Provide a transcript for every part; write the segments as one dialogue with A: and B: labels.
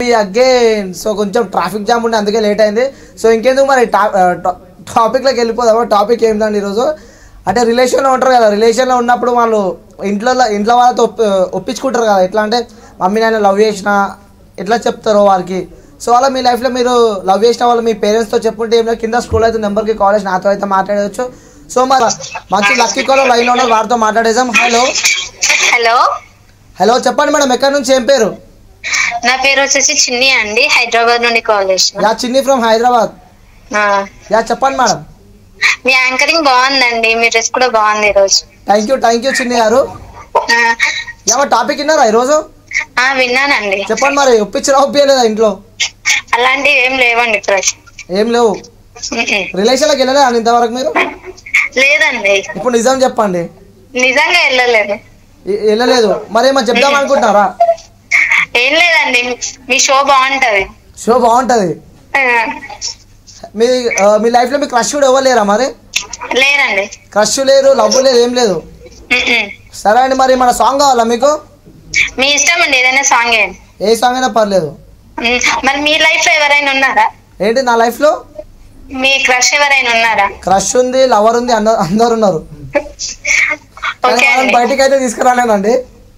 A: Again so కొంచెం traffic jam ఉండే అందుకే లేట్ అయింది సో ఇంకెందుకు మరి టాపిక్లోకి వెళ్ళిపోదామా టాపిక్ ఏంటండి ఈరోజు అంటే రిలేషన్లో ఉంటారు కదా రిలేషన్లో ఉన్నప్పుడు వాళ్ళు ఇంట్లో ఇంట్లో వాళ్ళతో ఒప్పి ఒప్పించుకుంటారు కదా ఎట్లా అంటే మమ్మీ నాయన లవ్ చేసిన ఎట్లా చెప్తారో వారికి సో అలా మీ లైఫ్లో మీరు లవ్ చేసిన వాళ్ళు మీ పేరెంట్స్తో చెప్పుకుంటే ఏమైనా కింద స్కూల్ అయితే నెంబర్కి కాల్ చేసి నాతో అయితే మాట్లాడవచ్చు సో మరి మంచి లక్కీ కాలం లైన్లో ఉన్నారు వారితో మాట్లాడేసాం హలో
B: హలో
A: హలో చెప్పండి మేడం ఎక్కడి నుంచి ఏం పేరు
B: నా పేరు వచ్చేసి చిన్ని అండి హైదరాబాద్ నుండి కాల్ చేసిన
A: యా చిన్ని ఫ్రమ్ హైదరాబాద్
B: ఆ,
A: యా చెప్పండి మేడం
B: మీ యాంకరింగ్ బాగుందండి మీ డ్రెస్ కూడా బాగుంది ఈరోజు
A: థ్యాంక్ యూ థ్యాంక్ యూ చిన్ని గారు
B: ఆ,
A: ఏమో టాపిక్ విన్నారా ఈరోజు
B: ఆ, విన్నానండి
A: చెప్పండి మరి ఒప్పించరా ఒప్పియలేదా ఇంట్లో
B: అలాంటివి ఏం లేవండి ఇప్పుడు
A: ఏం లేవు
B: ఉమ్మ్.
A: రిలేషన్లోకి వెళ్ళలేదా ఇంతవరకు మీరు
B: లేదండి
A: ఇప్పుడు నిజం చెప్పండి
B: నిజంగా వెళ్ళలేదు
A: ఎ- వెళ్ళలేదు మరి ఏమో చెప్దాం అనుకుంటున్నారా
B: ఏం లేదండి మీ షో బాగుంటది
A: షో బాగుంటుంది
B: ఆ,
A: మీ ఆ, మీ లైఫ్లో మీ క్రష్ కూడా ఎవరు లేరా మరి
B: లేరండి
A: క్రష్ లేరు లవ్ లేదు ఏం లేదు
B: ఉమ్మ్.
A: సరే అండి మరి మన సాంగ్ కావాలా మీకు
B: మీ ఇష్టం అండి ఏదైనా సాంగ్ వేయండి
A: ఏ సాంగ్ అయినా పర్లేదు
B: ఉమ్, మరి మీ లైఫ్ లో ఎవరైనా ఉన్నారా
A: ఏంటి నా లైఫ్లో
B: మీ క్రష్ ఎవరైనా ఉన్నారా
A: క్రష్ ఉంది లవర్ ఉంది అందరు అందరు ఉన్నారు కానీ
B: ఓకే
A: వాళ్ళని
B: అండి
A: బయటికి అయితే తీసుకురాలేనండి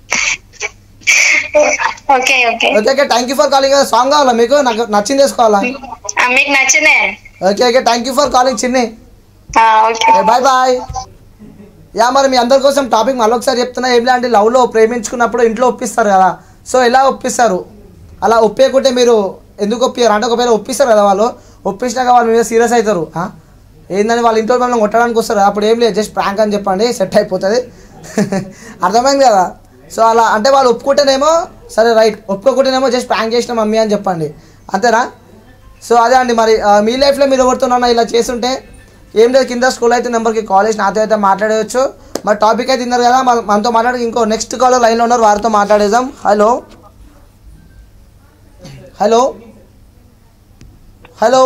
B: okay okay
A: okay okay thank you for calling song కావాలా మీకు నాకు నచ్చింది వేసుకోవాలా
B: ఆ, మీకు నచ్చిందే
A: okay okay thank you for calling Chinni
B: ఆ, ఓకే
A: బాయ్ బాయ్ యా మరి మీ అందరి కోసం టాపిక్ మళ్ళీ ఒకసారి చెప్తున్నా ఏం లేదంటే లవ్లో ప్రేమించుకున్నప్పుడు ఇంట్లో ఒప్పిస్తారు కదా సో ఎలా ఒప్పిస్తారు అలా ఒప్పేయకుంటే మీరు ఎందుకు ఒప్పారు అంటే ఒకవేళ ఒప్పిస్తారు కదా వాళ్ళు ఒప్పించినాక వాళ్ళ మీద సీరియస్ అవుతారు ఆ? ఏందని వాళ్ళ ఇంట్లో మిమ్మల్ని కొట్టడానికి వస్తారు కదా, అప్పుడు ఏం లేదు జస్ట్ ప్రాంక్ అని చెప్పండి సెట్ అయిపోతుంది అర్థమైంది కదా సో అలా అంటే వాళ్ళు ఒప్పుకుంటేనేమో సరే రైట్ ఒప్పుకోకుంటేనేమో జస్ట్ ప్రాంక్ చేసిన మమ్మీ అని చెప్పండి అంతేనా సో అదే అండి మరి ఆ, మీ లైఫ్లో మీరు ఎవరితోనన్నా ఇలా చేస్తుంటే ఏం లేదు కింద స్కూల్ అయితే నెంబర్కి కాల్ చేసి నాతో అయితే మాట్లాడవచ్చు మరి టాపిక్ అయితే తిన్నారు కదా మన- మనతో మాట్లాడి ఇంకో నెక్స్ట్ కాలర్ లైన్లో ఉన్నారు వారితో మాట్లాడేద్దాం హలో హలో హలో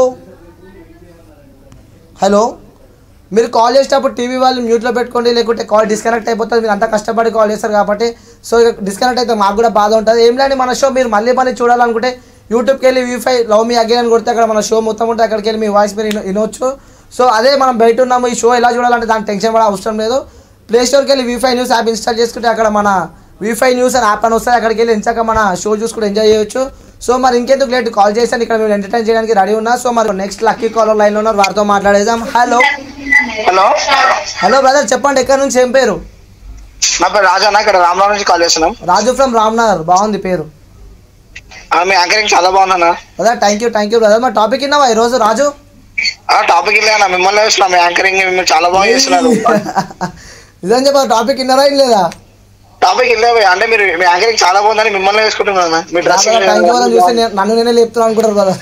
A: హలో మీరు కాల్ చేసేటప్పుడు టీవీ వాళ్ళు మ్యూట్లో పెట్టుకోండి లేకుంటే కాల్ డిస్కనెక్ట్ అయిపోతుంది మీరు అంతా కష్టపడి కాల్ చేస్తారు కాబట్టి సో ఇక డిస్కనెక్ట్ అయితే మాకు కూడా బాధ ఉంటుంది ఏం లేని మన షో మీరు మళ్ళీ మళ్ళీ చూడాలనుకుంటే యూట్యూబ్కి వెళ్ళి వీఫై లవ్ మీ అగైన్ అని కొడితే అక్కడ మన షో మొత్తం ఉంటే అక్కడికి వెళ్ళి మీ వాయిస్ మీరు విన- వినొచ్చు సో అదే మనం బయట ఉన్నాము ఈ షో ఎలా చూడాలంటే దానికి టెన్షన్ పడే అవసరం లేదు ప్లే స్టోర్కి వెళ్ళి వీఫై న్యూస్ యాప్ ఇన్స్టాల్ చేసుకుంటే అక్కడ మన వీఫై న్యూస్ అని యాప్ అని వస్తుంది అక్కడికి వెళ్ళి ఎంచాక మన షో చూసుకుంటే ఎంజాయ్ చేయొచ్చు సో మరి ఇంకెందుకు లేట్ కాల్ చేశాను ఇక్కడ మేము ఎంటర్టైన్ చేయడానికి రెడీ ఉన్నా సో మరి నెక్స్ట్ లక్కీ కాలర్ లైన్లో ఉన్నారు వారితో మాట్లాడేద్దాం హలో
C: హలో
A: హలో బ్రదర్ చెప్పండి ఎక్కడి నుంచి ఏం పేరు
C: నా పేరు రాజా అన్న ఇక్కడ రామరావు నుంచి కాల్ చేస్తున్నాం
A: రాజు ఫ్రమ్ రామ్నగర్ బాగుంది పేరు
C: ఆ, మీ యాంకరింగ్ చాలా బాగుందన్న
A: brother thank you thank you brother మా టాపిక్ విన్నావా ఈరోజు రాజు
C: ఆ టాపిక్ ఇల్లే అన్న మిమ్మల్ని చూస్తున్నాం మీ యాంకరింగ్ మీరు చాలా బాగా చేస్తున్నారు
A: నిజం చెప్ప టాపిక్ విన్నారా ఏం లేదా
C: టాపిక్ ఇల్లే అంటే మీరు మీ యాంకరింగ్ చాలా బాగుందని మిమ్మల్ని వేసుకుంటున్నాను అన్న. మీ డ్రెస్సింగ్
A: థ్యాంక్ యూ బ్రదర్ చూస్తే నేను- నన్ను నేనే లేపుతున్నాను అనుకుంటారు బ్రదర్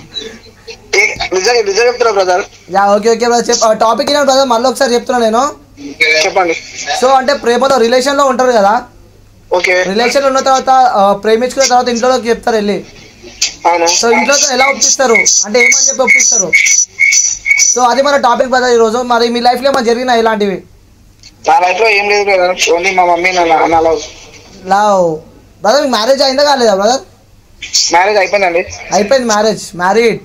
C: నిజంగా నిజం చెప్తున్నా brother
A: ya okay okay brother చెప్ టాపిక్ విన్నాను బ్రదర్ మళ్ళీ ఒకసారి చెప్తున్నా నేను
C: చెప్పండి
A: సో అంటే ప్రేమతో రిలేషన్లో ఉంటారు కదా
C: ఓకే
A: రిలేషన్ ఉన్న తర్వాత ఆ, ప్రేమించుకున్న తర్వాత ఇంట్లోకి చెప్తారు వెళ్ళి
C: అవును
A: సో ఇంట్లో ఎలా ఒప్పిస్తారు అంటే ఏమని చెప్పి ఒప్పిస్తారు సో అది మన టాపిక్ బ్రదర్ ఈరోజు మరి మీ లైఫ్లో ఏమైనా జరిగినా ఇలాంటివి
C: నా లైఫ్ లో ఏం లేదు బ్రదర్ ఓన్లీ మా మమ్మీ నా నా లవ్
A: లవ్ బ్రదర్ మీకు మ్యారేజ్ అయిందా కాలేదా బ్రదర్
C: మ్యారేజ్ అయిపోయిందండి
A: అయిపోయింది marriage married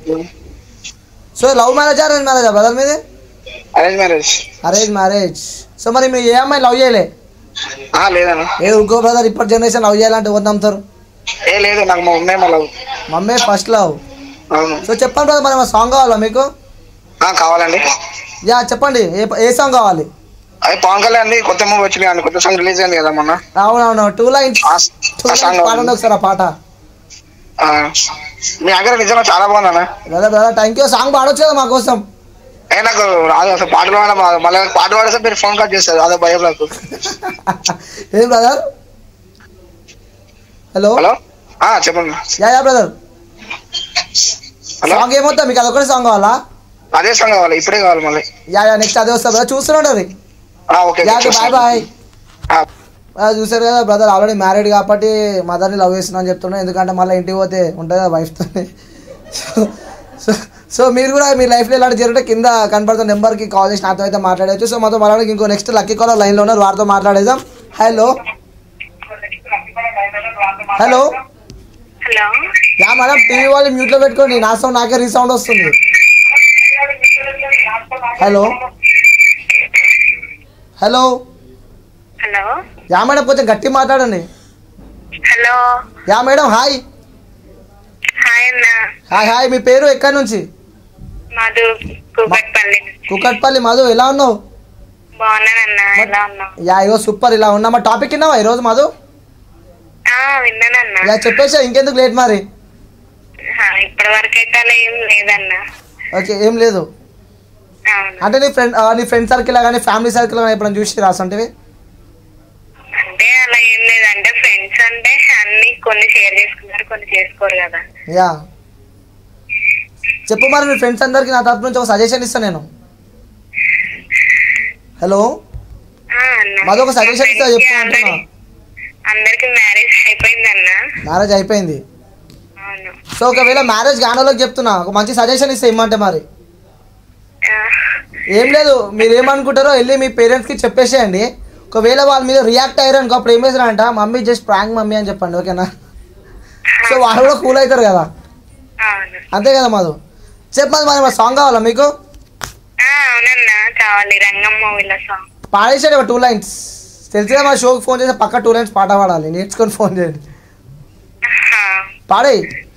A: so love marriage arrange మ్యారేజా బ్రదర్ మీది
C: arrange marriage
A: arrange marriage so మరి మీరు ఏ అమ్మాయి లవ్ చేయలే
C: ఆ లేదన్న
A: ఏ ఇంకో బ్రదర్ ఇప్పటి జనరేషన్ లవ్ చేయాలంటే ఎవరు నమ్ముతారు
C: ఏ లేదు నాకు మా మమ్మీ మా లవ్
A: మమ్మీ ఫస్ట్ లవ్
C: అవును
A: సో చెప్పండి బ్రదర్ మరి సాంగ్ కావాలా మీకు
C: ఆ, కావాలండి
A: యా చెప్పండి ఏ ఏ సాంగ్ కావాలి
C: అది పవన్ కళ్యాణ్ ది కొత్త మూవీ వచ్చింది అండి కొత్త సాంగ్ రిలీజ్ అయింది కదా మొన్న
A: అవునవును టూ లైన్స్
C: ఆ
A: టూ
C: ఆ
A: లైన్స్
C: సాంగ్
A: పాడండి ఒకసారి ఆ పాట
C: ఆ, మీ దగ్గర నిజంగా చాలా బాగుందన్న
A: brother brother thank you song పాడొచ్చు కదా మా కోసం
C: ఏ నాకు రాదు అసలు పాటలు పాడ మళ్ళీ పాట పాడేస్తే మీరు ఫోన్ కట్ చేస్తారు అదే భయం నాకు
A: ఏం బ్రదర్ హలో
C: హలో ఆ చెప్పండి
A: ya ya brother
C: hello
A: song ఏమొద్దా మీకు అదొకటి సాంగ్ కావాలా
C: అదే సాంగ్ కావాలి ఇప్పుడే కావాలి మళ్ళీ
A: యా యా నెక్స్ట్ అదే వస్తా బ్రదర్ చూస్తుండీ
C: ఆ, ఓకే
A: యా బాయ్ బాయ్
C: ఆ,
A: చూసారు కదా బ్రదర్ ఆల్రెడీ మ్యారీడ్ కాబట్టి మదర్ని లవ్ చేస్తున్నా అని చెప్తున్నా ఎందుకంటే మళ్ళీ ఇంటికి పోతే ఉంటుంది కదా వైఫ్తో సో సో మీరు కూడా మీ లైఫ్లో ఇలాంటి జరిగితే కింద కనపడుతున్న నెంబర్కి కాల్ చేసి నాతో అయితే మాట్లాడచ్చు సో మాతో మాట్లాడడానికి ఇంకో నెక్స్ట్ లక్కీ కాలర్ లైన్లో ఉన్నారు వారితో మాట్లాడేద్దాం hello hello
B: hello
A: yeah madam TV వాళ్ళు మ్యూట్లో పెట్టుకోండి నా సౌండ్ నాకే రీసౌండ్ వస్తుంది hello hello
B: hello
A: yeah madam కొంచెం గట్టి మాట్లాడండి
B: hello
A: yeah madam hi
B: hi అన్న
A: హాయ్ హాయ్ మీ పేరు ఎక్కడి నుంచి
B: మధు కూకట్పల్లి
A: కుకట్పల్లి మధు ఎలా ఉన్నావు
B: బాగున్నానన్న ఎలా ఉన్నావు
A: యా ఇగో సూపర్ ఇలా ఉన్నా మా టాపిక్ విన్నావా ఈరోజు మధు
B: ఆ విన్నానన్న
A: యా చెప్పేసా ఇంకెందుకు లేట్ మరి
B: ఇప్పటి వరకు అయితే అలా ఏం లేదన్న
A: ఓకే ఏం లేదు
B: అవును
A: అంటే నీ ఫ్రెండ్ ఆ, నీ ఫ్రెండ్ సర్కిల్ కానీ ఫ్యామిలీ సర్కిల్ కానీ ఎప్పుడైనా చూసి రాసంటివి
B: అంటే అలా ఏం లేదు అంటే ఫ్రెండ్స్ అంటే అన్ని కొన్ని షేర్ చేసుకున్నారు కొన్ని చేసుకోరు కదా
A: యా చెప్పు మరి మీ ఫ్రెండ్స్ అందరికి నా తరపు నుంచి ఒక సజెషన్ ఇస్తాను నేను హలో
B: ఆ, అన్న.
A: మాది ఒక suggestion ఇస్తా
B: మా friends
A: చెప్పు
B: కి
A: అంటున్నా.
B: అందరి- అందరికి మ్యారేజ్ అయిపోయిందన్న
A: మ్యారేజ్ అయిపోయింది
B: అవును
A: సో ఒకవేళ మ్యారేజ్ కానోళ్ళకి చెప్తున్నా ఒక మంచి సజెషన్ ఇస్తే ఇమ్మంటే మరి
B: ఆ,
A: ఏం లేదు మీరు ఏమనుకుంటారో వెళ్ళి మీ పేరెంట్స్కి చెప్పేసేయండి ఒకవేళ వాళ్ళ మీద రియాక్ట్ అయ్యారు అనుకో అప్పుడు ఏం చేస్తారంట మమ్మీ జస్ట్ ప్రాంక్ మమ్మీ అని చెప్పండి ఓకేనా సో వాళ్ళు కూడా కూల్ అవుతారు కదా
B: అవును
A: అంతే కదా మాధు చెప్పమది మరి మా సాంగ్ కావాలా మీకు
B: ఆ, అవునన్నా కావాలి రంగం మూవీలో సాంగ్
A: పాడేసాడు ఒక టూ లైన్స్ తెలిసిన మా షోకి ఫోన్ చేసి పక్క టూ లైన్స్ పాట పాడాలి నేర్చుకొని ఫోన్ చేయండి పాడే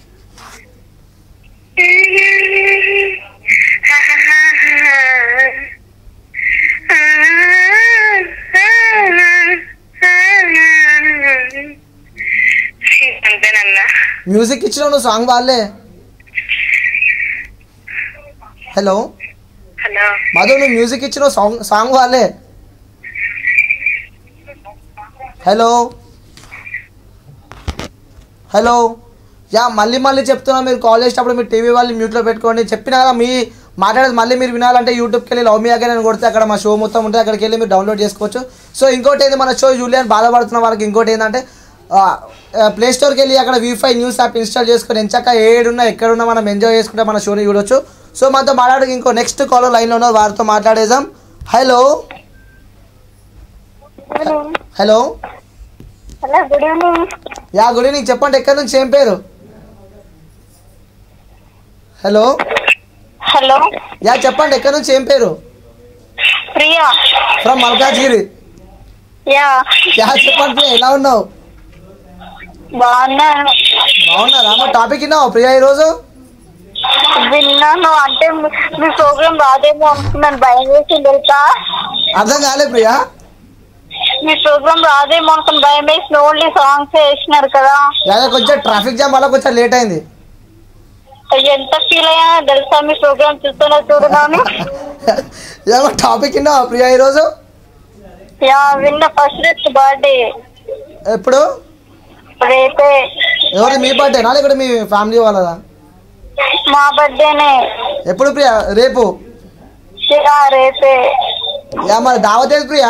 B: అంతేనన్నా
A: మ్యూజిక్ ఇచ్చినావు నువ్వు సాంగ్ పాడలే హలో
B: హలో
A: మధు నువ్వు మ్యూజిక్ ఇచ్చినావు సాంగ్ సాంగ్ పాడలే హలో హలో యా మళ్ళీ మళ్ళీ చెప్తున్నా మీరు కాల్ చేసేటప్పుడు మీరు టీవీ వాళ్ళు మ్యూట్లో పెట్టుకోండి చెప్పినా కదా మీ మాట్లాడేది మళ్ళీ మీరు వినాలంటే యూట్యూబ్కి వెళ్ళి లవ్ మీ అగైన్ అని కొడితే అక్కడ మా షో మొత్తం ఉంటుంది అక్కడికి వెళ్ళి మీరు డౌన్లోడ్ చేసుకోవచ్చు సో ఇంకోటి ఏంది మన షో జూలియన్ బాధపడుతున్న వాళ్ళకి ఇంకోటి ఏంటంటే ప్లే స్టోర్కి వెళ్ళి అక్కడ వీఫై న్యూస్ యాప్ ఇన్స్టాల్ చేసుకొని ఎంచక్క ఏడున్నా ఎక్కడున్నా మనం ఎంజాయ్ చేసుకుంటే మన షోని చూడొచ్చు సో మనతో మాట్లాడక ఇంకో నెక్స్ట్ కాలర్ లైన్లో ఉన్నారు వారితో మాట్లాడేద్దాం hello hello
D: hello good evening
A: ya good evening చెప్పండి ఎక్కడి నుంచి ఏం పేరు హలో
D: హలో
A: యా చెప్పండి ఎక్కడి నుంచి ఏం పేరు
D: Priya
A: from Malkajgiri
D: ya
A: ya చెప్పండి ప్రియా ఎలా ఉన్నావు
D: బాగున్నాను
A: బాగున్నారా మా టాపిక్ విన్నావు ప్రియా ఈరోజు
D: విన్నాను అంటే మీ- మీ ప్రోగ్రామ్ రాదేమో అనుకున్నాను భయం వేసి తెలుసా
A: అర్థం కాలే ప్రియా
D: మీ ప్రోగ్రామ్ రాదేమో అనుకుని భయం వేసి ఓన్లీ సాంగ్స్ వేసినారు కదా
A: యా కొంచెం ట్రాఫిక్ జామ్ వల్ల కొంచెం లేట్ అయింది
D: ఎంత ఫీల్ అయ్యా తెలుసా మీ ప్రోగ్రామ్ చూస్తున్నా చూడగానే
A: యా మా టాపిక్ విన్నావా ప్రియా ఈరోజు
D: యా విన్న ఫస్ట్ డేట్ బర్త్డే
A: ఎప్పుడు
D: రేపే
A: ఎవరు మీ బర్త్డేనా లేకపోతే మీ ఫ్యామిలీ వాళ్ళదా
D: మా బర్త్డేనే
A: ఎప్పుడు ప్రియా రేపు
D: యా రేపే
A: యా మరి దావత్ ఏది ప్రియా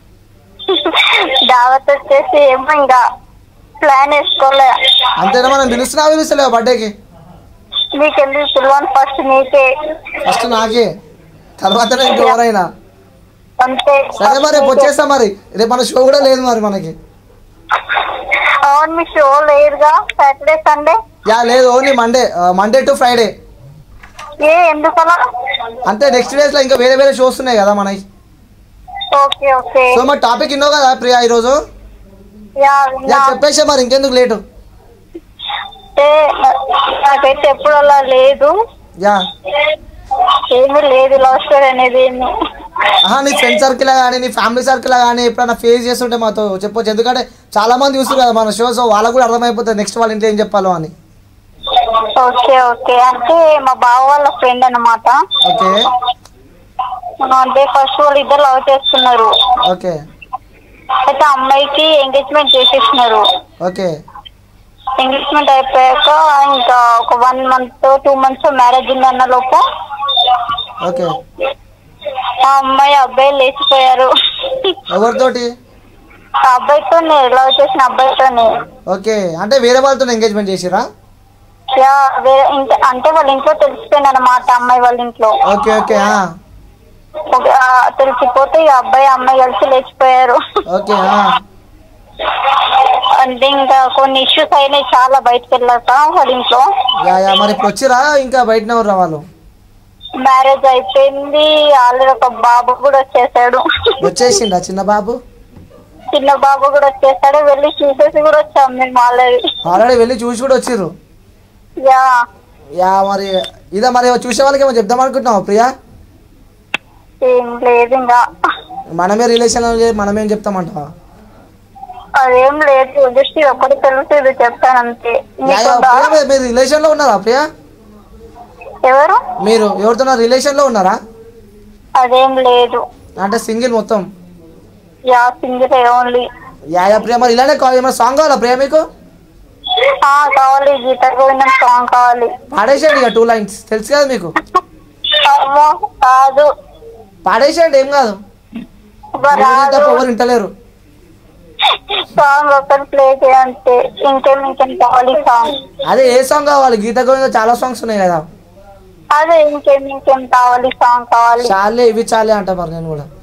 D: దావత్ వచ్చేసి ఏమో ఇంకా ప్లాన్ వేసుకోలే
A: అంతేనా మనం పిలుస్తున్నా పిలుస్తలేవు బర్త్డేకి
D: మీకెళ్ళి పిలవను ఫస్ట్ మీకే
A: ఫస్ట్ నాకే తర్వాతనే ఇంకెవరైనా
D: అంతే
A: సరే మరి రేపు వచ్చేస్తా మరి రేపు మన షో కూడా లేదు మరి మనకి
D: అవును మీ షో లేదుగా సాటర్డే సండే
A: యా లేదు only Monday Monday to Friday
D: ఏ ఎందుకలా
A: అంటే నెక్స్ట్ డేస్ లో ఇంకా వేరే వేరే షోస్ ఉన్నాయి కదా మనకి
D: ఓకే ఓకే
A: సో మరి టాపిక్ విన్నావు కదా ప్రియా ఈరోజు
D: యా
A: యా
D: విన్నా
A: చెప్పేసే మరి ఇంకెందుకు లేటు
D: అంటే నాకైతే ఎప్పుడు అలా లేదు
A: యా
D: ఏమీ లేదు లవ్ స్టోరీ అనేది ఏమి
A: ఆహా నీ ఫ్రెండ్ సర్కిల్ కానీ నీ ఫ్యామిలీ సర్కిల్ కానీ ఎప్పుడైనా ఫేస్ చేస్తుంటే మాతో చెప్పొచ్చు ఎందుకంటే చాలా మంది చూస్తారు కదా మన షో సో వాళ్ళకు కూడా అర్థమైపోతుంది నెక్స్ట్ వాళ్ళ ఇంట్లో ఏం చెప్పాలో అని
D: ఓకే ఓకే అంటే మా బావ వాళ్ళ ఫ్రెండ్ అన్నమాట
A: ఓకే
D: అంటే ఫస్ట్ వాళ్ళు ఇద్దరు లవ్ చేస్తున్నారు
A: ఓకే
D: అయితే అమ్మాయికి ఎంగేజ్మెంట్ చేసేసినారు
A: ఓకే
D: ఎంగేజ్మెంట్ అయిపోయాక ఇంకా ఒక one month two months marriage ఉందన్న లోపు
A: ఓకే
D: ఆ అమ్మాయి అబ్బాయి లేచిపోయారు
A: ఎవరితోటి
D: ఆ అబ్బాయితోనే లవ్ చేసిన అబ్బాయితోనే
A: ఓకే అంటే వేరే వాళ్ళతో ఎంగేజ్మెంట్ చేసిరా
D: యా వేరే ఇంట అంటే వాళ్ళ ఇంట్లో తెలిసిపోయింది అనమాట అమ్మాయి వాళ్ళ ఇంట్లో
A: ఓకే ఓకే ఆ.
D: ఒక- ఆ, తెలిసిపోతే ఈ అబ్బాయి అమ్మాయి కలిసి లేచిపోయారు
A: ఓకే ఆ.
D: అంటే ఇంకా కొన్ని ఇష్యూస్ అయినాయి చాలా బయటకు వెళ్ళాక వాళ్ళ ఇంట్లో
A: యా యా మరి ఇప్పుడు వచ్చిరా ఇంకా బయటనే ఉర్రా వాళ్ళు
D: మ్యారేజ్ అయిపోయింది ఆల్రెడీ ఒక బాబు కూడా వచ్చేసాడు
A: వచ్చేసిండా చిన్న బాబు
D: చిన్న బాబు కూడా వచ్చేసాడు వెళ్ళి చూసేసి కూడా వచ్చాం మేము ఆల్రెడీ
A: ఆల్రెడీ వెళ్ళి చూసి కూడా వచ్చిర్రు
D: యా
A: యా మరి ఇదా మరి చూసే వాళ్ళకి ఏమో చెప్దాం అనుకుంటున్నావు ప్రియా
D: ఏం లేదు ఇంకా
A: మనమే రిలేషన్ మనమేం చెప్తామంటావా
D: అదేం లేదు జస్ట్ ఇది ఒక్కటి తెలుసు ఇది చెప్తాను అంతే
A: యా, యా,
D: నీకుందా?
A: ప్రియా, మీరు- మీరు రిలేషన్ లో ఉన్నారా ప్రియా
D: ఎవరు
A: మీరు ఎవరితో రిలేషన్ లో ఉన్నారా
D: అదేం లేదు
A: అంటే సింగిల్ మొత్తం
D: ya single only
A: ya ya Priya మరి ఇలానే కాల్ ఏమైనా సాంగ్ కావాలా ప్రియా మీకు
D: ఆ కావాలి గీత గోవిందం సాంగ్ కావాలి
A: పాడేసేయండి ఇక టూ లైన్స్ తెలుసు కదా మీకు
D: అమ్మో కాదు
A: పాడేసేయండి ఏం కాదు
D: అబ్బా,
A: మీరు
D: రాదు
A: తప్ప ఎవరు వింటలేరు
D: సాంగ్ ఒకటి ప్లే చేయంటే ఇంకేం ఇంకేం కావాలి సాంగ్
A: అదే ఏ సాంగ్ కావాలి గీత గోవింద చాలా సాంగ్స్ ఉన్నాయి కదా
D: అదే ఇంకేం ఇంకేం కావాలి సాంగ్ కావాలి
A: చాలే ఇవి చాలే అంట మరి నేను కూడా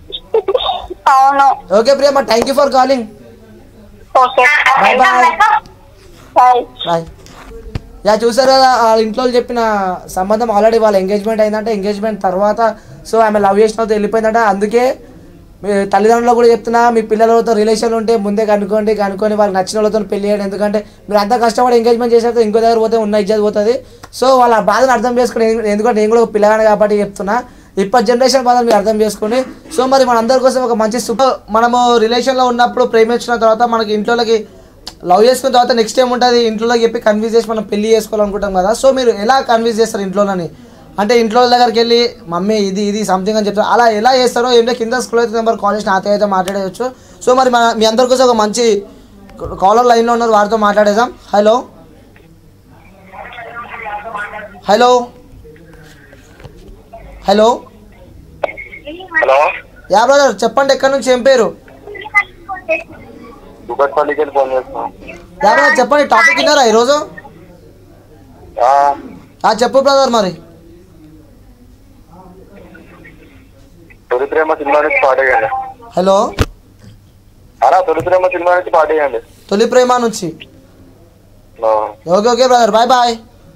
D: అవును
A: ఓకే ప్రియా మరి thank you for calling
D: okay
A: Bye bye.
D: Bye
A: bye ya చూసారు కదా వాళ్ళ ఇంట్లో వాళ్ళు చెప్పిన సంబంధం ఆల్రెడీ వాళ్ళ ఎంగేజ్మెంట్ అయిందంటే ఎంగేజ్మెంట్ తర్వాత సో ఆమె లవ్ చేసిన వాళ్ళతో వెళ్ళిపోయిందంట అందుకే మీ తల్లిదండ్రులు కూడా చెప్తున్నా మీ పిల్లలతో రిలేషన్ ఉంటే ముందే కనుక్కోండి కనుక్కొని వాళ్ళకి నచ్చిన వాళ్ళతో పెళ్లి చేయండి ఎందుకంటే మీరు అంతా కష్టపడి ఎంగేజ్మెంట్ చేసేస్తే ఇంకో దగ్గర పోతే ఉన్న ఇజ్జత్ పోతుంది సో వాళ్ళ బాధను అర్థం చేసుకుని ఎందుకంటే నేను కూడా ఒక పిల్లగానే కాబట్టి చెప్తున్నా ఇప్పటి జనరేషన్ బాధలు మీరు అర్థం చేసుకోండి సో మరి మన అందరి కోసం ఒక మంచి సూపర్ మనము రిలేషన్లో ఉన్నప్పుడు ప్రేమించిన తర్వాత మనకి ఇంట్లోకి లవ్ చేసుకున్న తర్వాత నెక్స్ట్ ఏం ఉంటుంది ఇంట్లో చెప్పి కన్విన్స్ చేసి మనం పెళ్లి చేసుకోవాలనుకుంటాం కదా సో మీరు ఎలా కన్విన్స్ చేస్తారు ఇంట్లోనని అంటే ఇంట్లో వాళ్ళ దగ్గరికి వెళ్ళి మమ్మీ ఇది ఇది సంథింగ్ అని చెప్తారు అలా ఎలా చేస్తారో ఏం లేదు కింద స్కూల్ అయితే నెంబర్ కాలేజ్ నాతో అయితే మాట్లాడేయచ్చు సో మరి మన మీ అందరి కోసం ఒక మంచి కాలర్ లైన్లో ఉన్నారు వారితో మాట్లాడేద్దాం hello hello hello
C: hello
A: ya brother చెప్పండి ఎక్కడి నుంచి ఏం పేరు
C: దుబ్బట్పల్లికి వెళ్ళి ఫోన్ చేస్తున్నాం
A: యా బ్రదర్ చెప్పండి టాపిక్ విన్నారా ఈరోజు ఆ, చెప్పు బ్రదర్ మరి
C: తొలి ప్రేమ సినిమా నుంచి పాట వేయండి
A: హలో
C: అలా తొలి ప్రేమ సినిమా నుంచి పాట వేయండి
A: తొలి ప్రేమ నుంచి
C: ఆ.
A: Okay okay brother bye bye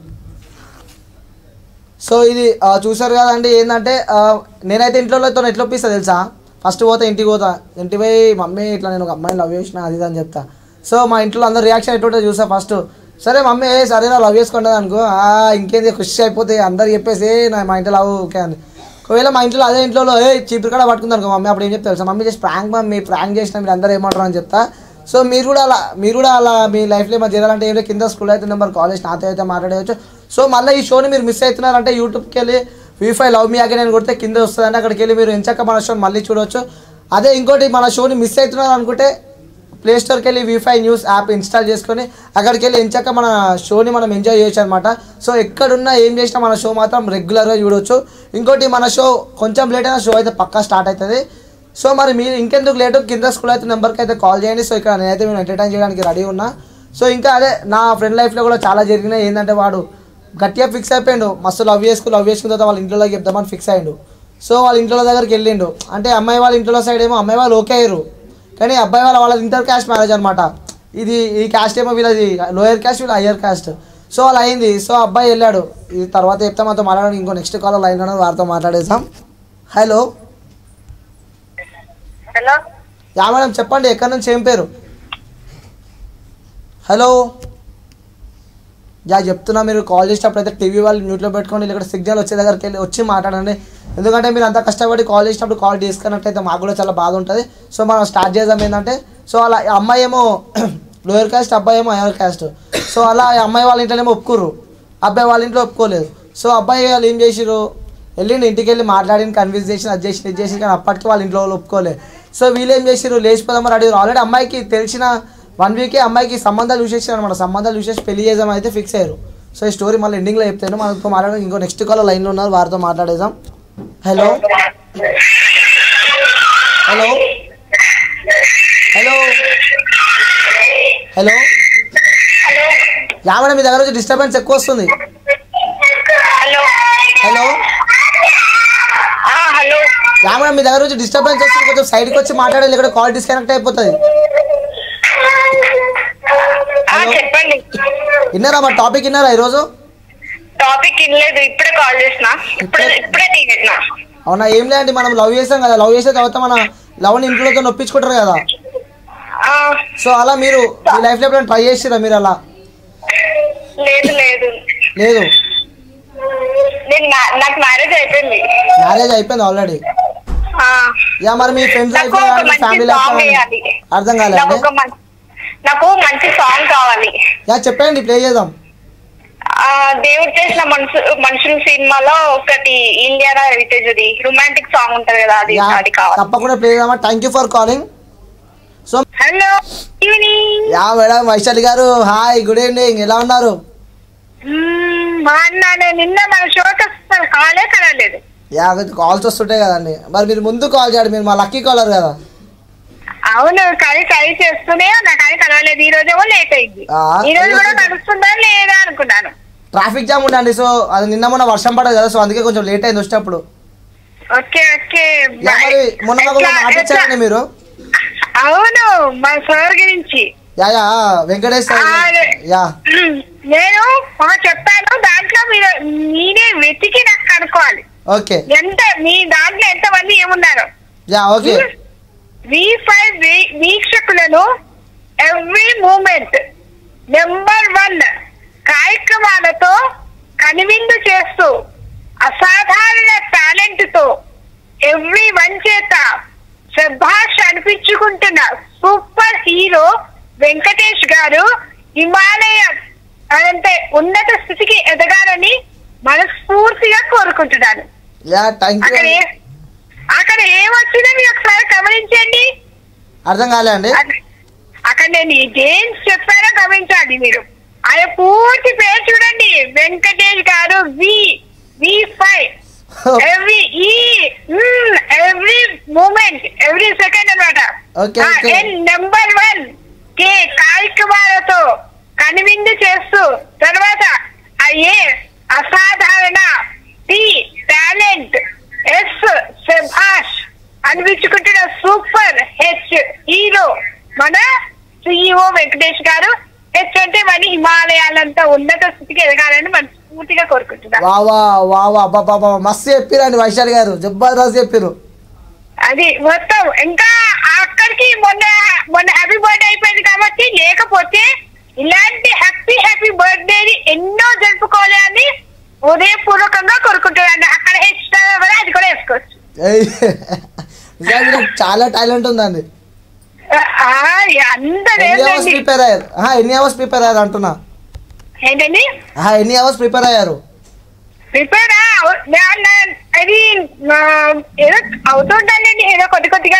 A: so ఇది ఆ, చూసారు కదండి ఏంటంటే ఆ, నేనైతే ఇంట్లో వాళ్ళతో ఎట్లా ఒప్పిస్తా తెలుసా ఫస్ట్ పోతా ఇంటికి పోతా ఇంటికి పోయి మమ్మీ ఇట్లా నేను ఒక అమ్మాయిని లవ్ చేసిన అది ఇది అని చెప్తా సో మా ఇంట్లో అందరు రియాక్షన్ ఎట్టుంటే చూసా ఫస్ట్ సరే మమ్మీ ఏ సరే నా లవ్ చేసుకుంటుంది అనుకో "ఆ, ఇంకేంది ఖుషి అయిపోతే అందరు చెప్పేసి "ఏ, నా మా ఇంట్లో లవ్ ఓకే అని ఒకవేళ మా ఇంట్లో అదే ఇంట్లో ఏ చీపురు కూడా పట్టుకుంది అనుకో మమ్మీ అప్పుడు ఏం చెప్తా తెలుసా మమ్మీ చేసి ప్రాంక్ మమ్మీ ప్రాంక్ చేసిన మీరు అందరూ ఏమంటారు అని చెప్తా సో మీరు కూడా అలా మీరు కూడా అలా మీ లైఫ్లో ఏమైనా చేయాలంటే ఏం లేదు కింద స్కూల్ అయితే నెంబర్ కాలేజ్ నాతో అయితే మాట్లాడవచ్చు సో మళ్ళీ ఈ షోని మీరు మిస్ అవుతున్నారంటే యూట్యూబ్కి వెళ్ళి వీఫై లవ్ మీ అగే నేను కొడితే కింద వస్తుందంటే అక్కడికి వెళ్ళి మీరు ఎంచక్క మన షోని మళ్ళీ చూడవచ్చు అదే ఇంకోటి మన షోని మిస్ అవుతున్నారు అనుకుంటే ప్లే స్టోర్కి వెళ్ళి వీఫై న్యూస్ యాప్ ఇన్స్టాల్ చేసుకొని అక్కడికి వెళ్ళి ఎంచాక మన షోని మనం ఎంజాయ్ చేయొచ్చు అనమాట సో ఎక్కడున్నా ఏం చేసినా మన షో మాత్రం రెగ్యులర్గా చూడొచ్చు ఇంకోటి మన షో కొంచెం లేట్ అయినా షో అయితే పక్కా స్టార్ట్ అవుతుంది సో మరి మీరు ఇంకెందుకు లేటు కింద స్కూల్ అయితే నెంబర్కి అయితే కాల్ చేయండి సో ఇక్కడ నేనైతే మేము ఎంటర్టైన్ చేయడానికి రెడీ ఉన్నా సో ఇంకా అదే నా ఫ్రెండ్ లైఫ్లో కూడా చాలా జరిగినాయి ఏంటంటే వాడు గట్టిగా ఫిక్స్ అయిపోయిండు మస్తు లవ్ చేసుకుని లవ్ చేసుకున్న తర్వాత వాళ్ళ ఇంట్లో చెప్దామని ఫిక్స్ అయ్యిండు సో వాళ్ళ ఇంట్లో దగ్గరికి వెళ్ళిండు అంటే అమ్మాయి వాళ్ళ ఇంట్లో సైడ్ ఏమో అమ్మాయి వాళ్ళు ఓకే అయ్యారు కానీ అబ్బాయి వాళ్ళ వాళ్ళ ఇంటర్ క్యాస్ట్ మ్యారేజ్ అనమాట ఇది ఈ క్యాస్ట్ ఏమో వీళ్ళది లోయర్ క్యాస్ట్ వీళ్ళ హయ్యర్ క్యాస్ట్ సో అలా అయింది సో అబ్బాయి వెళ్ళాడు ఇది తర్వాత చెప్తే మాతో మాట్లాడడానికి ఇంకో నెక్స్ట్ కాల్ లైన్ ఉన్నారు వారితో మాట్లాడేసాం హలో
B: హలో
A: యా మేడం చెప్పండి ఎక్కడి నుంచి ఏం పేరు హలో యా చెప్తున్నా మీరు కాల్ చేసేటప్పుడు అయితే టీవీ వాళ్ళు మ్యూట్లో పెట్టుకొని ఇక్కడ సిగ్నల్ వచ్చే దగ్గరికి వెళ్ళి వచ్చి మాట్లాడండి ఎందుకంటే మీరు అంతా కష్టపడి కాల్ చేసినప్పుడు కాల్ తీసుకున్నట్టయితే మాకు కూడా చాలా బాధ ఉంటుంది సో మనం స్టార్ట్ చేద్దాం ఏంటంటే సో అలా ఈ అమ్మాయి ఏమో లోయర్ క్యాస్ట్ అబ్బాయి ఏమో హైయర్ క్యాస్ట్ సో అలా ఈ అమ్మాయి వాళ్ళ ఇంట్లోనేమో ఒప్పుకుర్రు అబ్బాయి వాళ్ళ ఇంట్లో ఒప్పుకోలేదు సో అబ్బాయి వాళ్ళు ఏం చేసిర్రు వెళ్ళిండు ఇంటికి వెళ్ళి మాట్లాడి కన్విన్స్ చేసి అది చేసి ఇది చేసి కానీ అప్పటికి వాళ్ళ ఇంట్లో వాళ్ళు ఒప్పుకోలేదు సో వీళ్ళు ఏం చేసిర్రు లేచిపోదామని అడిగారు ఆల్రెడీ అమ్మాయికి తెలిసిన వన్ వీకే అమ్మాయికి సంబంధాలు చూసేసారు అనమాట సంబంధాలు చూసేసి పెళ్లి చేద్దామని అయితే ఫిక్స్ అయ్యారు సో ఈ స్టోరీ మళ్ళీ ఎండింగ్లో చెప్తాను మనతో మాట్లాడడం ఇంకో నెక్స్ట్ కాల్ లైన్లో ఉన్నారు వారితో మాట్లాడేద్దాం hello hello hello hello yeah madam మీ దగ్గర నుంచి డిస్టర్బెన్స్ ఎక్కువ వస్తుంది
B: hello
A: hello
B: hello
A: yeah madam మీ దగ్గర నుంచి డిస్టర్బెన్స్ వస్తుంది కొంచెం సైడ్కి వచ్చి మాట్లాడాలి ఇక్కడ కాల్ డిస్కనెక్ట్ అయిపోతుంది
B: మార్నింగ్
A: విన్నారా మా టాపిక్ విన్నారా ఈరోజు
B: టాపిక్ ఇనలేదు ఇప్పుడే కాల్ చేసిన ఇప్పుడే ఇప్పుడే తీసిన
A: అవునా ఏం లేదండి మనం లవ్ చేసాం కదా లవ్ చేసే తర్వాత మన లవ్ని ఇంట్లోతో నొప్పించుకుంటారు కదా సో అలా మీరు మీ లైఫ్లో ఎప్పుడైనా ట్రై చేసిరా మీరు అలా
B: లేదు లేదు
A: లేదు
B: నేను మా- నాకు మ్యారేజ్ అయిపోయింది
A: మ్యారేజ్ అయిపోయింది ఆల్రెడీ
B: ఆ.
A: యా మరి మీ ఫ్రెండ్స్ లైఫ్
B: నాకు ఒక మంచి
A: ఫ్యామిలీ
B: song
A: లైఫ్
B: వేయాలి.
A: అర్థం
B: నాకు
A: కాలేదు
B: ఒక మం- నాకు మంచి సాంగ్ కావాలి
A: యా చెప్పండి ప్లే చేద్దాం
B: ఆ దేవుడు చేసిన మనుషు మనుషుల సినిమాలో ఒకటి ఇండియా హెరిటేజ్ అది రొమాంటిక్ సాంగ్ ఉంటది కదా అది
A: యా
B: అది కావాలి
A: తప్పకుండా ప్లే చేద్దామా thank you for calling so
B: hello evening
A: yeah madam Vaishali గారు హాయ్ గుడ్ ఈవినింగ్ ఎలా ఉన్నారు
B: బాగున్నాను నిన్న మన షోకి అసలు కాలే కలలేదు
A: యా కాల్స్ వస్తుంటాయి కదండి మరి మీరు ముందు కాల్ చేయండి మీరు మా లక్కీ కాలర్ కదా
B: అవును కానీ ట్రై చేస్తూనే ఉన్నా కానీ కలవలేదు ఈ రోజేమో లేట్ అయింది
A: ఆ,
B: ఈ రోజు కూడా
A: ఎందుకు?
B: కలుస్తుందా లేదా అనుకున్నాను
A: ట్రాఫిక్ జామ్ ఉండండి సో అది నిన్న మొన్న వర్షం పడదు కదా సో అందుకే కొంచెం లేట్ అయింది వచ్చేటప్పుడు
B: ఓకే ఓకే
A: యా మరి మొన్న నాకు ఒక
B: ఎట్లా-
A: మాట ఇచ్చారండి
B: ఎట్లా?
A: మీరు
B: అవును మా సార్ గురించి
A: యా యా వెంకటేష్ సార్
B: ఆ, అదే.
A: యా
B: నేను ఒక చెప్పాను దాంట్లో మీరు మీరే వెతికి నాకు కనుక్కోవాలి
A: ఓకే
B: ఎంత మీ దాంట్లో ఎంత మంది ఏమున్నారు
A: యా ఓకే
B: వి ఫైవ్ వీక్షకులను ఎవ్రీ మూమెంట్ నెంబర్ వన్ కార్యక్రమాలతో కనువిందు చేస్తూ అసాధారణ టాలెంట్ తో ఎవ్రీ వన్ చేత శభాష్ అనిపించుకుంటున్న సూపర్ హీరో వెంకటేష్ గారు హిమాలయ అంటే ఉన్నత స్థితికి ఎదగాలని మనస్ఫూర్తిగా కోరుకుంటున్నాను
A: యా థ్యాంక్
B: అక్కడ
A: యూ
B: ఏ- అక్కడ ఏమొచ్చిందో మీరు ఒకసారి గమనించండి
A: అర్థం కాలే అండి
B: అక్కడ- అక్కడ నేను ఏం చెప్పానో గమనించాలి మీరు ఆయన పూర్తి పేరు చూడండి వెంకటేష్ గారు వి వి ఫైవ్ ఎవ్రీ ఈ ఎవ్రీ మూమెంట్ ఎవ్రీ సెకండ్ అనమాట
A: Okay, okay.
B: నెంబర్ వన్ కే కార్యక్రమాలతో కనువిందు చేస్తూ తర్వాత ఏ అసాధారణ టి టాలెంట్ ఎస్ శభాష్ అనిపించుకుంటున్న సూపర్ హెచ్ హీరో మన సిఇఓ వెంకటేష్ గారు హెచ్ అంటే మన హిమాలయాలంతా ఉన్నత స్థితికి ఎదగాలని మనస్ఫూర్తిగా కోరుకుంటున్నాను
A: వా వా వా వా బాబా బాబా మస్తు చెప్పిరండి వైశాలి గారు జబర్దస్త్ చెప్పిరు
B: అది మొత్తం ఇంకా అక్కడికి మొన్న మొన్న హ్యాపీ బర్త్డే అయిపోయింది కాబట్టి లేకపోతే ఇలాంటి హ్యాపీ హ్యాపీ బర్త్డే ఎన్నో జరుపుకోవాలి అని హృదయపూర్వకంగా కోరుకుంటున్నాను అక్కడ హెచ్చుతారో కూడా అది కూడా వేసుకోవచ్చు
A: ఏయ్, నిజంగా నాకు చాలా టాలెంట్ ఉందండి
B: ఆ, అందరూ
A: ఎన్ని అవర్స్
B: ఏంటండి
A: ప్రిపేర్ అయ్యారు ఆహా, ఎన్ని అవర్స్ ప్రిపేర్ అయ్యారు అంటున్నా
B: ఏంటండి
A: ఆహా, ఎన్ని అవర్స్ ప్రిపేర్ అయ్యారు
B: ప్రిపేర్ అది ఆ, ఏదో అవుతుంటానండి ఏదో కొద్ది కొద్దిగా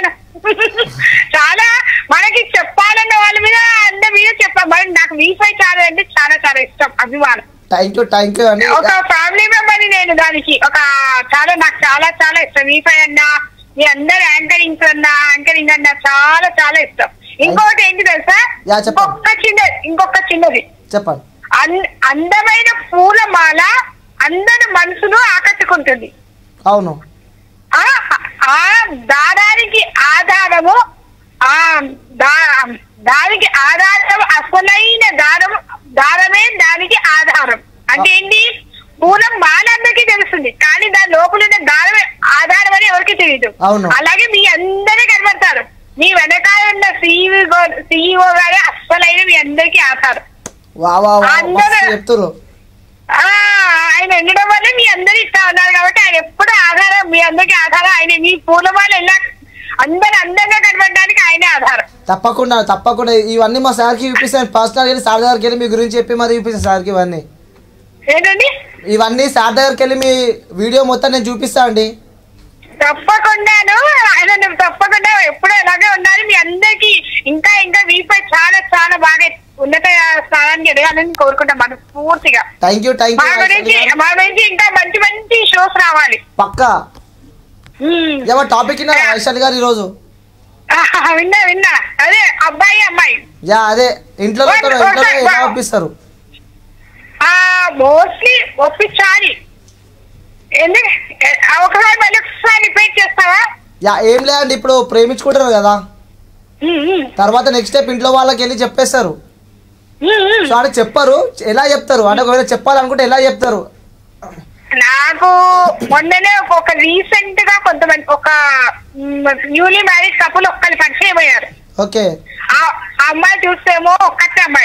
B: చాలా మనకి చెప్పాలన్న వాళ్ళ మీద అందరి మీద చెప్పా మరి నాకు వీఫై చాలా అంటే చాలా చాలా ఇష్టం అభిమానం
A: థ్యాంక్ యూ థ్యాంక్ యూ అండి
B: ఒక ఫ్యామిలీ మెంబర్ నేను దానికి ఒక చాలా నాకు చాలా చాలా ఇష్టం వీఫై అన్నా మీ అందరు యాంకరింగ్ అన్నా యాంకరింగ్ అన్నా చాలా చాలా ఇష్టం ఇంకొకటి ఏంటి తెలుసా
A: యా, చెప్పండి.
B: ఇంకొక చిన్నది ఇంకొక చిన్నది
A: చెప్పండి
B: అన్- అందమైన పూలమాల అందరి మనసును ఆకట్టుకుంటుంది
A: అవును
B: ఆ ఆ దారానికి ఆధారము ఆ దా- దానికి ఆధారం అసలైన దారం దారమే దానికి ఆధారం అంటే ఏంటి పూలం మాలందరికీ తెలుస్తుంది కానీ దాని లోపల ఉన్న దారమే ఆధారం అని ఎవరికి తెలియదు
A: అవును.
B: అలాగే మీ అందరే కనబడతారు మీ వెనకాల ఉన్న సిఇఓ సిఇఓ గారే అస్సలైన మీ అందరికీ ఆధారం
A: వా వా వా
B: అందరూ-
A: మస్తు చెప్తురు
B: ఆ, ఆయన ఉండడం వల్ల మీ అందరు ఇస్తా ఉన్నారు కాబట్టి ఆయన ఎప్పుడు ఆధారం మీ అందరికి ఆధారం ఆయన మీ పూలమాల ఎలా అందరు అందంగా కనబడడానికి ఆయనే ఆధారం
A: తప్పకుండా తప్పకుండా ఇవన్నీ మా సార్కి చూపిస్తాను పర్సనల్ వెళ్ళి సార్ దగ్గరికి వెళ్ళి మీ గురించి చెప్పి మరి చూపిస్తాను సార్కి ఇవన్నీ
B: ఏంటండి
A: ఇవన్నీ సార్ దగ్గరికి వెళ్ళి మీ వీడియో మొత్తం నేను చూపిస్తా అండి
B: తప్పకుండాను ఆయన తప్పకుండా ఎప్పుడు అలాగే ఉండాలి మీ అందరికి ఇంకా ఇంకా వీపై చాలా చాలా బాగా ఉన్నత స్థానానికి ఎదగాలని కోరుకుంటాం మనస్ఫూర్తిగా
A: థ్యాంక్ యూ థ్యాంక్
B: మా గురించి
A: యూ
B: మా గురించి ఇంకా మంచి మంచి షోస్ రావాలి
A: పక్కా
B: ఉమ్.
A: ఏమో టాపిక్ విన్నారా వైశాలి గారు ఈరోజు
B: ఆహా, విన్నా విన్నా అదే అబ్బాయి అమ్మాయి
A: యా అదే ఇంట్లో
B: వా-
A: ఇంట్లో
B: వా-
A: ఎలా
B: వా-
A: పంపిస్తారు
B: ఆ మోస్ట్లీ ఒప్పించాలి ఎందుకు ఏ- ఆ ఒకసారి మళ్ళీ ఒకసారి రిపీట్ చేస్తావా
A: యా ఏం లేదండి ఇప్పుడు ప్రేమించుకుంటారు కదా
B: ఉమ్, ఉమ్,
A: తర్వాత నెక్స్ట్ స్టెప్ ఇంట్లో వాళ్ళకి వెళ్ళి చెప్పేస్తారు
B: ఉమ్, ఉమ్.
A: సో అంటే చెప్పరు ఎలా చెప్తారు అంటే ఒకవేళ చెప్పాలనుకుంటే ఎలా చెప్తారు
B: నాకు మొన్ననే ఒక రీసెంట్ గా కొంతమంది ఒక న్యూలీ మ్యారేజ్ కపుల్ ఒక్కరి పరిచయం అయ్యారు
A: ఓకే
B: ఆ ఆ అమ్మాయి చూస్తేమో ఒక్కటే అమ్మాయి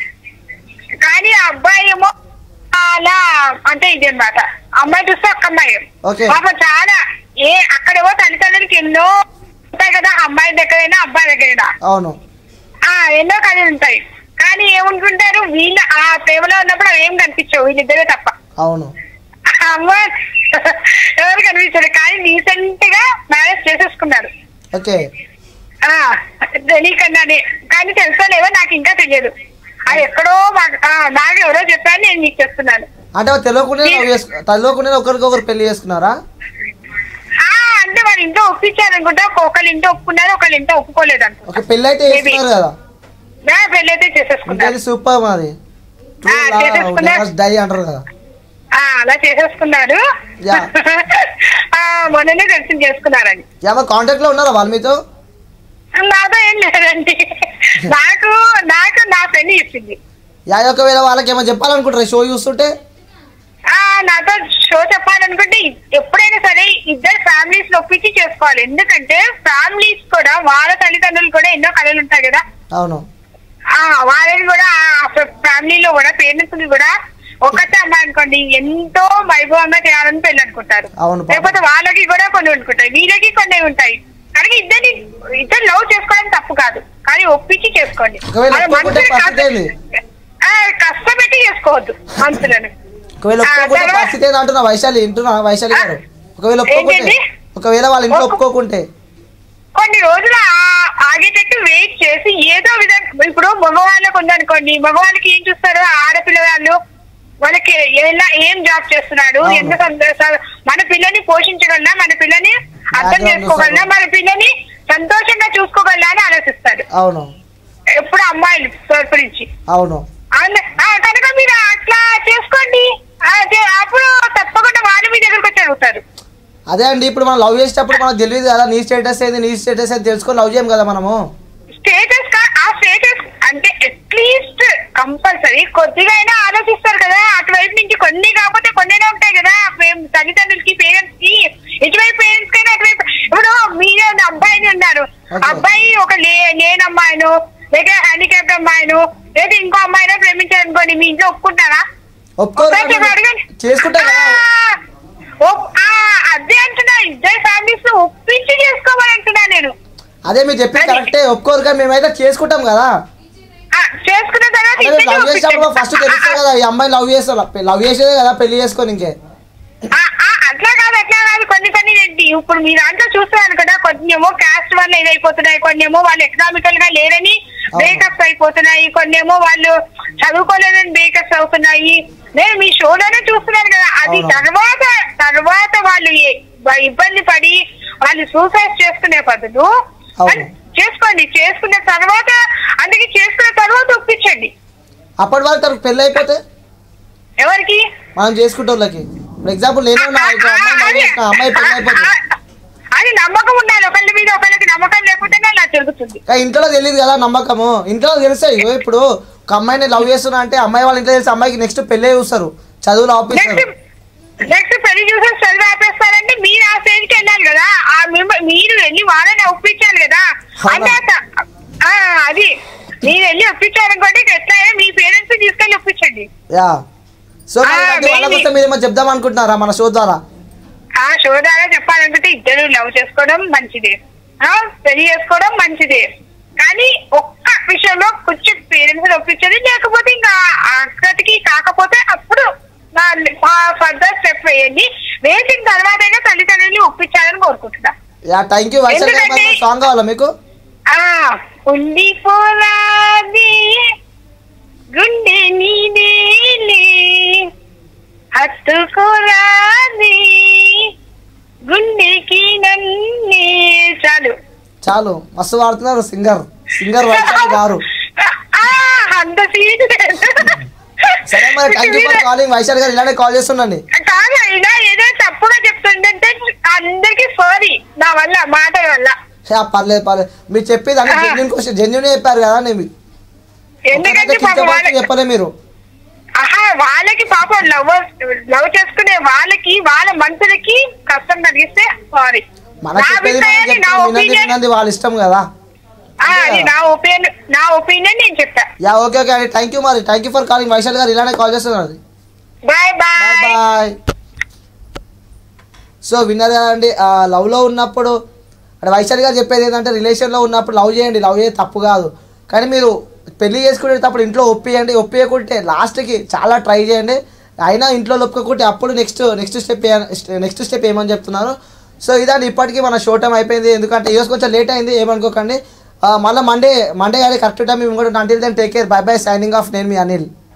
B: కానీ ఆ అబ్బాయి ఏమో అలా అంటే ఇది అనమాట అమ్మాయి చూస్తే ఒక్క అమ్మాయి
A: Okay.
B: పాపం చాలా ఏ అక్కడేమో తల్లిదండ్రులకి ఎన్నో ఉంటాయి కదా అమ్మాయి దగ్గరైనా అబ్బాయి దగ్గరైనా
A: అవును
B: ఆ ఎన్నో కథలు ఉంటాయి కానీ ఏమనుకుంటారు వీళ్ళ ఆ ప్రేమలో ఉన్నప్పుడు అవి ఏం కనిపించవు వీళ్ళిద్దరే తప్ప
A: అవును
B: అమ్మ ఎవరు కనిపించారు కానీ రీసెంట్ గా మ్యారేజ్ చేసేసుకున్నారు
A: ఓకే
B: ఆ నీకన్నానే కానీ తెలుసలేవో నాకు ఇంకా తెలియదు అది ఎక్కడో మాకు- ఆ, నాకు ఎవరో చెప్పారు నేను నీకు చెప్తున్నాను
A: అంటే వాళ్ళు తెలియకుండా లవ్ చేసుకు తెలియకుండా ఒకరికొకరు పెళ్లి చేసుకున్నారా
B: ఆ అంటే వాళ్ళ ఇంట్లో ఒప్పించారు అనుకుంటా ఒకళ్ళ ఇంట్లో ఒప్పుకున్నారు ఒకళ్ళ ఇంట్లో ఒప్పుకోలేదు అనుకుంటా
A: ఓకే పెళ్లి అయితే
B: Maybe.
A: చేసుకున్నారు కదా
B: నా పెళ్ళైతే చేసేసుకున్నారు
A: ఇంకేది సూపర్ మాది
B: ఆ, చేసేసుకున్నారు.
A: డై అంటారు కదా
B: ఆ, అలా చేసేసుకున్నారు
A: Yeah.
B: ఆ, మొన్ననే దర్శనం చేసుకున్నారండి
A: ఏమో కాంటాక్ట్ లో ఉన్నారా వాళ్ళు మీతో
B: నాతో ఏం లేదండి నాకు నాకు నా ఫ్రెండ్ చెప్పింది
A: యా ఒకవేళ వాళ్ళకి ఏమో చెప్పాలనుకుంటారు షో చూస్తుంటే
B: ఆ నాతో షో చెప్పాలనుకుంటే ఎప్పుడైనా సరే ఇద్దరు ఫ్యామిలీస్ ఒప్పించి చేసుకోవాలి ఎందుకంటే ఫ్యామిలీస్ కూడా వాళ్ళ తల్లిదండ్రులు కూడా ఎన్నో కళలు ఉంటాయి కదా
A: అవును
B: ఆ వాళ్ళని కూడా ఫ్యామిలీలో కూడా పేరెంట్స్ ని కూడా ఒకటే అమ్మాయి అనుకోండి ఎంతో వైభవంగా చేయాలని పెళ్ళి అనుకుంటారు
A: అవును పాపం.
B: లేకపోతే వాళ్ళకి కూడా కొన్ని అనుకుంటాయి వీళ్ళకి కొన్ని ఉంటాయి కానీ ఇద్దరిని ఇద్దరు లవ్ చేసుకోవడం తప్పు కాదు కానీ ఒప్పించి చేసుకోండి
A: ఒకవేళ
B: అది
A: ఒప్పుకుంటే
B: మనసుని
A: పరిస్థితి ఏంది?
B: ఆ, కష్టపెట్టి చేసుకోవద్దు మనుషులను
A: ఒకవేళ
B: ఆ,
A: ఒప్పుకోకుంటే
B: తర్వాత-
A: పరిస్థితి ఏంది అంటున్నా వైశాలి వింటున్నా వైశాలి గారు ఒకవేళ ఒప్పుకోకుంటే
B: ఏంటండి?
A: ఒకవేళ వాళ్ళ ఇంట్లో
B: ఒప్పు-
A: ఒప్పుకోకుంటే
B: కొన్ని రోజులు ఆ- ఆగేటట్టు వెయిట్ చేసి ఏదో విధంగా ఇప్పుడు మగవాళ్ళకు ఉందనుకోండి మగవాళ్ళకి ఏం చూస్తారు ఆడపిల్ల వాళ్ళు వాళ్ళకి ఎలా ఏం జాబ్ చేస్తున్నాడు
A: అవును.
B: ఎంత సంతోషాలు మన పిల్లని పోషించగలనా మన పిల్లని అర్థం
A: Background
B: చేసుకోగలనా
A: చూస్తారు.
B: మన పిల్లని సంతోషంగా చూసుకోగలనా అని ఆలోచిస్తాడు
A: అవును
B: ఎప్పుడు అమ్మాయిలు తరపు నుంచి
A: అవును
B: అవును. ఆ, కనుక మీరు అట్లా చేసుకోండి ఆ, చే- అప్పుడు తప్పకుండా వాళ్ళు మీ దగ్గరకు వచ్చి అడుగుతారు
A: అదే అండి ఇప్పుడు మనం లవ్ చేసేటప్పుడు మనకు తెలియదు కదా నీ స్టేటస్ ఏంది నీ స్టేటస్ ఏంది తెలుసుకొని లవ్ చేయం కదా మనము
B: స్టేటస్ కా- ఆ స్టేటస్ అంటే అట్లీస్ట్ కంపల్సరీ కొద్దిగా అయినా ఆలోచిస్తారు కదా అటువైపు నుంచి కొన్ని కాకపోతే కొన్ని ఉంటాయి కదా మేము తల్లిదండ్రులకి పేరెంట్స్ కి ఇటువైపు పేరెంట్స్ కైనా అటువైపు ఇప్పుడు మీరే ఒక అబ్బాయిని ఉన్నారు
A: Okay.
B: అబ్బాయి ఒక లే లేని అమ్మాయిను లేక హ్యాండిక్యాప్డ్ అమ్మాయిను లేదా ఇంకో అమ్మాయినో ప్రేమించారనుకోండి మీ ఇంట్లో ఒప్పుకుంటారా
A: ఒప్పుకోరు
B: ఒకసారి
A: కదా,
B: అడగండి.
A: చేసుకుంటాం కదా
B: ఆ, ఒప్- ఆ, అదే అంటున్నా ఇద్దరు ఫ్యామిలీస్ ఒప్పించి చేసుకోమని అంటున్నా నేను
A: అదే మీరు చెప్పింది
B: అది-
A: కరెక్టే ఒప్పుకోరు కానీ మేమైతే చేసుకుంటాం కదా
B: ఆ, చేసుకున్న తర్వాత
A: అదే
B: ఇద్దరిని
A: లవ్ చేసినప్పుడు
B: ఒప్పించండి.
A: ఫస్ట్ తెలుస్తుంది కదా ఈ అమ్మాయి లవ్ చేస్తా లవ్ చేసేదే కదా పెళ్లి చేసుకొని ఇంకే
B: ఆ, ఆ, అట్లా కాదు అట్లా కాదు కొన్ని కొన్ని ఏంటి ఇప్పుడు మీ దాంట్లో చూస్తున్నారు కదా కొన్ని ఏమో క్యాస్ట్ వల్ల ఇదైపోతున్నాయి కొన్ని ఏమో వాళ్ళు ఎకనామికల్ గా లేరని
A: అవును.
B: బ్రేకప్స్ అయిపోతున్నాయి కొన్ని ఏమో వాళ్ళు చదువుకోలేదని బ్రేకప్స్ అవుతున్నాయి నేను మీ షోలోనే చూస్తున్నాను కదా అది
A: అవును.
B: తర్వాత తర్వాత వాళ్ళు ఏ- వా- ఇబ్బంది పడి వాళ్ళు సూసైడ్ చేసుకునే బదులు
A: అవును.
B: వాళ్ళు చేసుకోండి చేసుకున్న తర్వాత అందుకే చేసుకున్న తర్వాత ఒప్పించండి
A: అప్పటి వరకు తనకు పెళ్ళి అయిపోతే
B: ఎవరికి
A: మనం చేసుకుంటే వాళ్ళకి ఫర్ ఎగ్జాంపుల్ నేనే ఉన్నా ఇంకో అమ్మాయి లవ్ చేసిన అమ్మాయి పెళ్ళి అయిపోతే
B: అది నమ్మకం ఉండాలి ఒకళ్ళ మీద ఒకళ్ళకి నమ్మకం లేకపోతేనే అలా జరుగుతుంది
A: కానీ ఇంట్లో తెలియదు కదా నమ్మకము ఇంట్లో తెలుస్తాయి ఇగో ఇప్పుడు ఒక అమ్మాయిని లవ్ చేస్తున్నా అంటే అమ్మాయి వాళ్ళ ఇంట్లో తెలిసి అమ్మాయికి నెక్స్ట్ పెళ్ళే చూస్తారు చదువులు ఆపిస్తారు
B: నెక్స్ట్ నెక్స్ట్ పెళ్లి చూసే చదివి ఆపేస్తారంటే మీరు ఆ స్టేజ్ కి వెళ్ళాలి కదా ఆ మిమ్మ- మీరు వెళ్ళి వాళ్ళని ఒప్పించాలి కదా
A: అవునా?
B: అంటే అత- ఆ, అది మీరు వెళ్ళి ఒప్పించారనుకోండి ఎట్లా అయినా మీ పేరెంట్స్ తీసుకెళ్ళి ఒప్పించండి
A: యా సో
B: ఆ,
A: వాళ్ళ
B: maybe.
A: కోసం మీరేమో చెప్దాం అనుకుంటున్నారా మన షో ద్వారా
B: ఆ షో ద్వారా చెప్పాలనుకుంటే ఇద్దరు లవ్ చేసుకోవడం మంచిదే ఆ, పెళ్లి చేసుకోవడం మంచిదే కానీ ఒక్క విషయంలో కొంచెం పేరెంట్స్ ఒప్పించండి లేకపోతే ఇంకా అక్కడికి కాకపోతే అప్పుడు ఫర్దర్ స్టెప్ వేయండి వేసిన తర్వాత అయినా తల్లిదండ్రులని ఒప్పించాలని కోరుకుంటున్నా
A: యా థ్యాంక్ యూ వైశాలి గారు
B: ఎందుకంటే-
A: మరి సాంగ్ కావాలా మీకు
B: ఆ ఉండిపోరాది గుండె నీదేలే హత్తుకోరాది గుండెకి నన్నే చాలు
A: చాలు మస్తు వాడుతున్నారు సింగర్ సింగర్ వైశాలి గారు
B: ఆ, అంత సీన్
A: సరే మరి thank you for calling Vaishali గారు ఇలానే కాల్ చేస్తుండండి
B: కాదు ఇలా ఏదో తప్పుగా చెప్తుందంటే అందరికి సారీ నా వల్ల మాటల వల్ల
A: యా, పర్లేదు పర్లేదు మీరు చెప్పేది అన్ని
B: ఆ.
A: జెన్యున్ క్వశ్చన్ జెన్యున్ చెప్పారు కదా నేను
B: ఎందుకంటే పాపం
A: కించపరుస్తూ
B: వాళ్ళ
A: చెప్పలే మీరు
B: ఆహా వాళ్ళకి పాపం లవ్ లవ్ చేసుకునే వాళ్ళకి వాళ్ళ మనుషులకి కష్టం కలిగిస్తే సారీ
A: మనకు
B: నా
A: చెప్పేది మనం
B: అభిప్రాయాన్ని నా
A: చెప్తాం, వినంది
B: ఒపీనియన్
A: వినంది వాళ్ళ ఇష్టం కదా
B: అది నా ఒపీనియన్ నా ఒపీనియన్ నేను చెప్తా
A: యా ఓకే ఓకే అండి థ్యాంక్ యూ మరి thank you for calling Vaishal గారు ఇలానే కాల్ చేస్తున్నారు
B: bye
A: bye
B: bye
A: bye so విన్నారు కదండి ఆ, లవ్లో ఉన్నప్పుడు అంటే వైశాలి గారు చెప్పేది ఏంటంటే రిలేషన్లో ఉన్నప్పుడు లవ్ చేయండి లవ్ చేయ తప్పు కాదు కానీ మీరు పెళ్లి చేసుకునేటప్పుడు ఇంట్లో ఒప్పియండి ఒప్పియకుంటే లాస్ట్కి చాలా ట్రై చేయండి అయినా ఇంట్లో ఒప్పుకోకుంటే అప్పుడు next next step next step ఏమని చెప్తున్నారు సో ఇదండి ఇప్పటికీ మన షో టైం అయిపోయింది ఎందుకంటే ఈరోజు కొంచెం లేట్ అయింది ఏమనుకోకండి ఆ, మళ్ళీ మండే మండే కానీ కరెక్ట్ టైం మేము కూడా until then take care bye bye signing off నేను మీ అనిల్